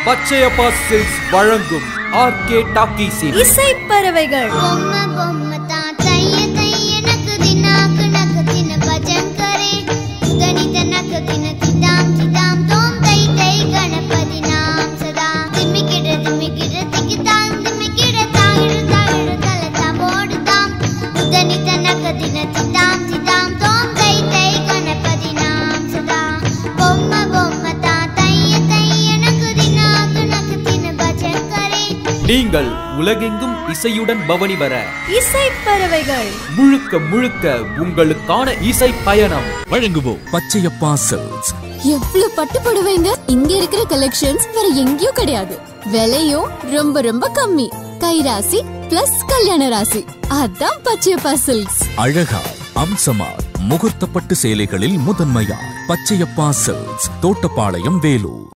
பச்சையப்பா silks வழங்கும் RK டாக்கீஸின் இசை பறவைகள் பொம்மை பொம்மை தான் தைய தைய நக்கு தினாக்கு நக்கு தின பஜன் கரே உதனித நக்கு தின திதாம் திதாம் தோம் தை தை கணபதி நாம் சதா திமிக்கிட திமிக்கிட திக்கிதாம் திமிக்கிட தாயிடு தாயிடு தல தமோடு தாம் உதனித நக்கு தின திதாம் திதாம் தோம் தை தை கணபதி நாம் சதா பொம்மை பொம்மை தான் தைய தைய நக்கு தினாக்கு நக்கு தின பஜன் கரே நீங்கள் உலகெங்கும் இசையுடன் பவனி வர இசை பறவைகள் முழுக்க முழுக்க உங்களுக்கான இசை பயணம் வழங்குவோம் பச்சையப்பா சில்க்ஸ் எவ்வளவு பட்டு புடவைங்க இங்க இருக்கிற கலெக்ஷன்ஸ் வேற எங்கேயும் கிடையாது விலையும் ரொம்ப ரொம்ப கம்மி கைராசி பிளஸ் கல்யாண ராசி அதான் பச்சையப்பா சில்க்ஸ் அழகா அம்சமா முகூர்த்தப்பட்டு சேலைகளில் முதன்மையா பச்சையப்பா சில்க்ஸ் தோட்டப்பாளையம் வேலூர்